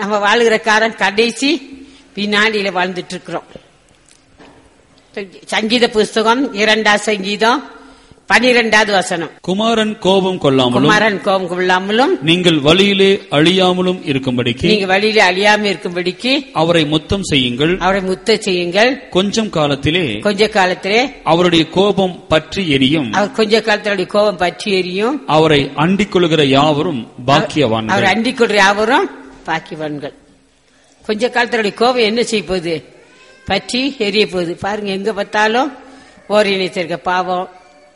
நம்ம வாழுகிற காலம் கடைசி வினாடியில வாழ்ந்துட்டு இருக்கிறோம் சங்கீத புஸ்தகம் இரண்டாம் சங்கீதம் பனிரெண்டாவது வசனம் குமாரன் கோபம் கொள்ளாமலும் குமாரன் கோபம் கொள்ளாமலும் நீங்கள் வழியிலே அழியாமலும் இருக்கும்படிக்கு நீங்க வழியில அழியாம இருக்கும்படிக்கு அவரை முத்தம் செய்யுங்கள் அவரை முத்த செய்யுங்கள் கொஞ்சம் காலத்திலே கொஞ்ச காலத்திலே அவருடைய கோபம் பற்றி எரியும் அவர் கொஞ்ச காலத்தினுடைய கோபம் பற்றி எரியும் அவரை அண்டிக் கொள்கிற யாவரும் பாக்கியவான்கள் அவர் அண்டிக் கொள்ற யாவரும் பாக்கியவான்கள் கொஞ்ச காலத்தினுடைய கோபம் என்ன செய்ய போகுது பற்றி எரிய போகுது பாருங்க எங்க பார்த்தாலும் ஓர் இணைத்திருக்க பாவம்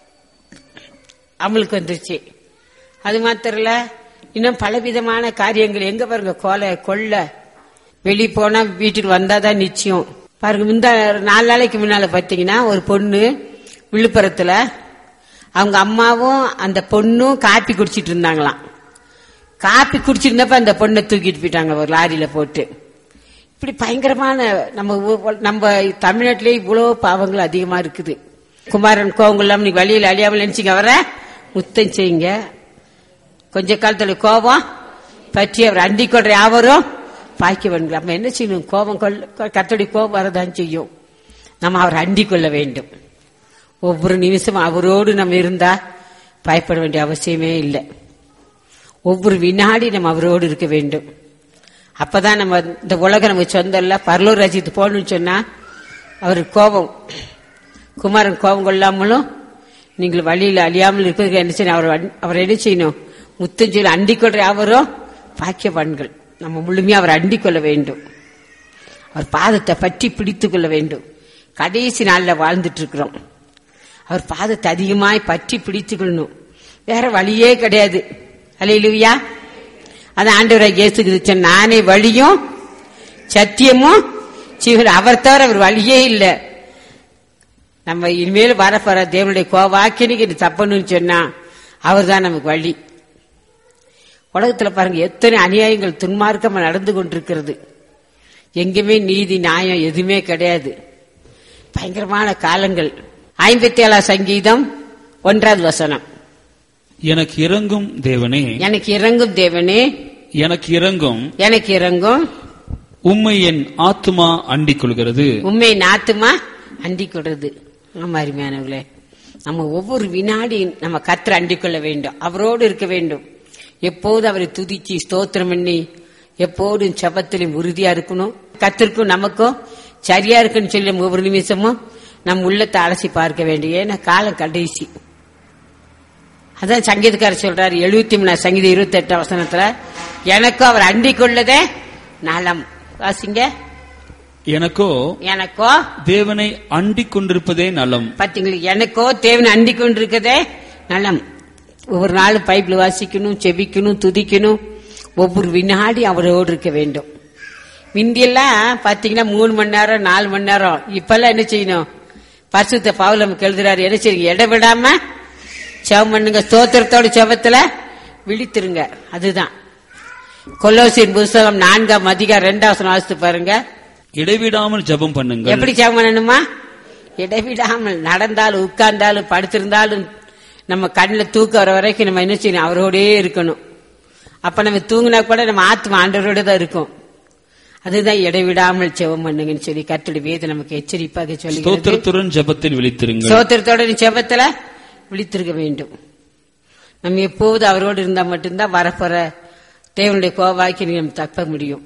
அமலுக்கு வந்துருச்சு அது மாத்திரம் இல்ல இன்னும் பலவிதமான காரியங்கள் எங்க பாருங்க கொலை கொள்ள வெளி போனா வீட்டுக்கு வந்தாதான் நிச்சயம் பாருங்க இந்த நாலு நாளைக்கு முன்னால பாத்தீங்கன்னா ஒரு பொண்ணு விழுப்புரத்துல அவங்க அம்மாவும் அந்த பொண்ணும் காப்பி குடிச்சிட்டு இருந்தாங்களாம் காப்பி குடிச்சிருந்தப்ப அந்த பொண்ணை தூக்கிட்டு போயிட்டாங்க ஒரு லாரியில போட்டு இப்படி பயங்கரமான நம்ம ஊ- நம்ம தமிழ்நாட்டிலே இவ்வளவு பாவங்கள் அதிகமா இருக்குது குமாரன் கோவங்குல்லாம் நீ வழியில் அழியாமல் நினைச்சீங்க அவரை முத்தம் செய்யுங்க கொஞ்ச காலத்துல கோபம் பற்றி அவர் அண்டிக் கொள்ற யாவரும் பாய்க்கவன்கள் நம்ம என்ன செய்யணும் கோபம் கொள்ள கத்தடி கோபம் வரதான் செய்யும் நம்ம அவர் அண்டிக் கொள்ள வேண்டும் ஒவ்வொரு நிமிஷம் அவரோடு நம்ம இருந்தா பயப்பட வேண்டிய அவசியமே இல்லை ஒவ்வொரு வினாடி நம்ம அவரோடு இருக்க வேண்டும் அப்பதான் நம்ம இந்த உலகம் நமக்கு சொந்தம் இல்ல பரலூர் ராஜ்யத்துக்கு போகணும்னு சொன்னா அவர் கோபம் குமாரன் கோபம் கொள்ளாமலும் நீங்கள் வழியில் அழியாமல் இருக்கிறதுக்கு என்ன செய்யணும் அவர் அன்- அவர் என்ன செய்யணும் முத்தஞ்சொல்லி அண்டிக் கொள்ற அவரும் பாக்கியவான்கள் நம்ம முழுமையா அவர் அண்டிக் கொள்ள வேண்டும் அவர் பாதத்தை பற்றி பிடித்துக் கொள்ள வேண்டும் கடைசி நாள்ல வாழ்ந்துட்டு இருக்கிறோம் அவர் பாதத்தை அதிகமாய் பற்றி பிடித்துக் கொள்ளணும் வேற வழியே கிடையாது அலையிலுவியா அது ஆண்டவராக இயேசு கிறிஸ்து நானே வழியும் சத்தியமும் ஜீவன் அவர் தவிர அவர் வழியே இல்லை நம்ம இனிமேல் வரப்போற தேவனுடைய கோவாக்கினிக்கு இது தப்பணும்னு சொன்னா அவர் தான் நமக்கு வழி உலகத்துல பாருங்க எத்தனை அநியாயங்கள் துன்மார்க்கமா நடந்து கொண்டிருக்கிறது எங்குமே நீதி நியாயம் எதுவுமே கிடையாது பயங்கரமான காலங்கள் ஐம்பத்தி ஏழாம் சங்கீதம் ஒன்றாவது வசனம் எனக்கு இறங்கும் தேவனே எனக்கு இறங்கும் தேவனே எனக்கு இறங்கும் எனக்கு இறங்கும் உம்மை என் ஆத்துமா அண்டிக் கொள்கிறது உண்மை நாத்துமா அண்டி கொடுறது ஆமா அருமையானவர்களே நம்ம ஒவ்வொரு வினாடியும் நம்ம கத்திர அண்டிக் கொள்ள வேண்டும் அவரோடு இருக்க வேண்டும் எப்போது அவரை துதிச்சு ஸ்தோத்திரம் பண்ணி எப்போதும் செபத்திலும் உறுதியா இருக்கணும் கத்திற்கும் நமக்கும் சரியா இருக்குன்னு சொல்லி நம்ம ஒவ்வொரு நிமிஷமும் நம் உள்ளத்தை அலசி பார்க்க வேண்டும் ஏன்னா காலம் கடைசி அதான் சங்கீதக்காரர் சொல்றாரு எழுபத்தி மூணாம் சங்கீதம் இருபத்தி எட்டாம் வசனத்துல எனக்கும் அவர் அண்டிக் கொள்ளதே நலம் வாசிங்க எனக்கோ எனக்கோ தேவனை அண்டிக் கொண்டிருப்பதே நலம் பாத்தீங்களா எனக்கோ தேவன் அண்டி கொண்டிருக்கதே நலம் ஒவ்வொரு நாளும் பைபிள் வாசிக்கணும் செபிக்கணும் துதிக்கணும் ஒவ்வொரு வினாடி அவரோடு இருக்க வேண்டும் முந்தியெல்லாம் பாத்தீங்கன்னா மூணு மணி நேரம் நாலு மணி நேரம் இப்பெல்லாம் என்ன செய்யணும் பரிசுத்த பவுல் நமக்கு எழுதுறாரு என்ன செய்யுங்க இட விடாம செவம் பண்ணுங்க ஸ்தோத்திரத்தோட செவத்துல விழித்திருங்க அதுதான் கொல்லோசின் புஸ்தகம் நான்காம் அதிகாரம் ரெண்டாவது வாசித்து பாருங்க இடைவிடாமல் ஜெபம் பண்ணுங்கள் எப்படி ஜெபம் பண்ணணுமா இடைவிடாமல் நடந்தாலும் உட்கார்ந்தாலும் படுத்திருந்தாலும் நம்ம கண்ணில் தூக்கம் வர வரைக்கும் நம்ம என்ன செய்யணும் அவரோடே இருக்கணும் அப்ப நம்ம தூங்கினா கூட நம்ம ஆத்மா ஆண்டவரோட தான் இருக்கும் அதுதான் இடைவிடாமல் ஜெபம் பண்ணுங்கன்னு சொல்லி கத்துடைய வேத நமக்கு எச்சரிப்பாக சொல்லி ஸ்தோத்திரத்துடன் ஜெபத்தில் விழித்திருங்கள் சோத்திரத்தோட நீ ஜெபத்துல விழித்திருக்க வேண்டும் நம்ம எப்போது அவரோடு இருந்தா மட்டும்தான் வரப்போற தேவனுடைய கோவாக்கி நம்ம தப்ப முடியும்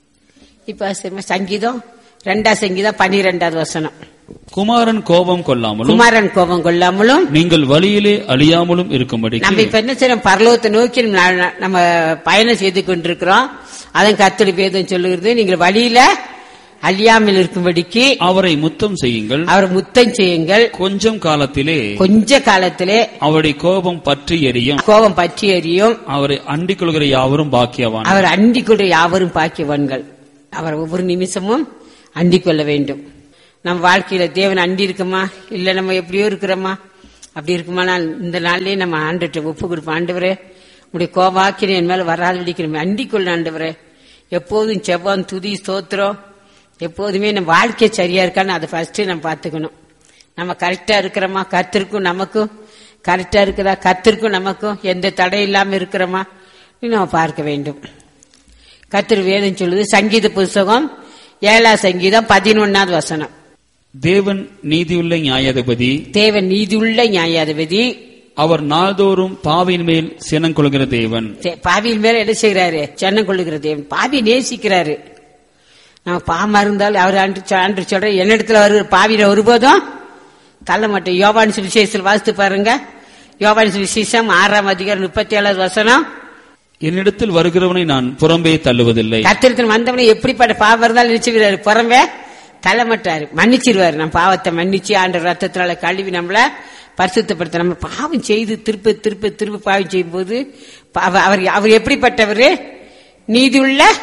இப்ப சரி, சங்கீதம் ரெண்டாம் சங்கீதம் பன்னிரெண்டாவது வசனம் குமாரன் கோபம் கொள்ளாமலும் குமாரன் கோபம் கொள்ளாமலும் நீங்கள் வழியிலே அழியாமலும் இருக்கும்படிக்கு நம்ம இப்ப என்ன செய்யறோம் பரலோகத்தை நோக்கி நம்ம- நம்ம பயணம் செய்து கொண்டிருக்கிறோம் அதன் கத்தடி வேதம் சொல்லுகிறது நீங்கள் வழியில அழியாமல் இருக்கும்படிக்கு அவரை முத்தம் செய்யுங்கள் அவர் முத்தம் செய்யுங்கள் கொஞ்சம் காலத்திலே கொஞ்ச காலத்திலே அவருடைய கோபம் பற்றி எரியும் கோபம் பற்றி எறியும் அவரை அண்டிக் கொள்கிற யாவரும் பாக்கியவான் அவர் அண்டிக் கொண்டு யாவரும் பாக்கியவான்கள் அவர் ஒவ்வொரு நிமிஷமும் அண்டிக் கொள்ள வேண்டும் நம்ம வாழ்க்கையில தேவன் அண்டி இருக்குமா இல்ல நம்ம எப்படியோ இருக்கிறோமா அப்படி இருக்குமா இந்த நாள்லயே நம்ம ஆண்டுட்டு ஒப்பு கொடுப்போம் ஆண்டவரே உடைய கோபாக்கின என் மேல வராது விடிக்கிறோம் அண்டிக் கொள்ள ஆண்டவரே எப்போதும் செவ்வான் துதி ஸ்தோத்திரம் எப்போதுமே நம்ம வாழ்க்கை சரியா இருக்கான்னு அதை ஃபர்ஸ்ட் நம்ம பார்த்துக்கணும் நம்ம கரெக்டா இருக்கிறோமா கத்திற்கும் நமக்கும் கரெக்டா இருக்குதா கத்திற்கும் நமக்கும் எந்த தடை இல்லாம இருக்கிறோமா நம்ம பார்க்க வேண்டும் கத்திர வேதம் சொல்லுது சங்கீத புஸ்தகம் ஏழாம் சங்கீதம் பதினொன்னாவது வசனம் தேவன் நீதியுள்ள நியாயாதிபதி தேவன் நீதியுள்ள நியாயாதிபதி அவர் நாள்தோறும் பாவியின் மேல் சினம் கொள்கிற தேவன் தே- பாவியின் மேல என்ன செய்யறாரு சென்னம் கொள்ளுகிற தேவன் பாவி நேசிக்கிறாரு நான் பாமா இருந்தாலும் அவர் ஆண்டு ஆண்டு சொல்ற என்னிடத்துல வருகிற பாவியில ஒருபோதும் தள்ள மாட்டேன் யோவான் சுவிசேஷத்தில் வாசித்து பாருங்க யோவான் சுவிசேஷம் ஆறாம் அதிகாரம் முப்பத்தி ஏழாவது வசனம் என்னிடத்தில் வருகிறவனை நான் புறம்பே தள்ளுவதில்லை கத்திரத்தில் வந்தவனை எப்படிப்பட்ட பாவம் இருந்தாலும் நினைச்சுக்கிறாரு புறம்பே தள்ள மாட்டாரு மன்னிச்சிருவாரு நம்ம பாவத்தை மன்னிச்சு ஆண்டு ரத்தத்தினால கழுவி நம்மள பரிசுத்தப்படுத்த நம்ம பாவம் செய்து திருப்ப திருப்ப திருப்ப பாவம் செய்யும் போது அவர் அவர் எப்படிப்பட்டவரு நீதியுள்ள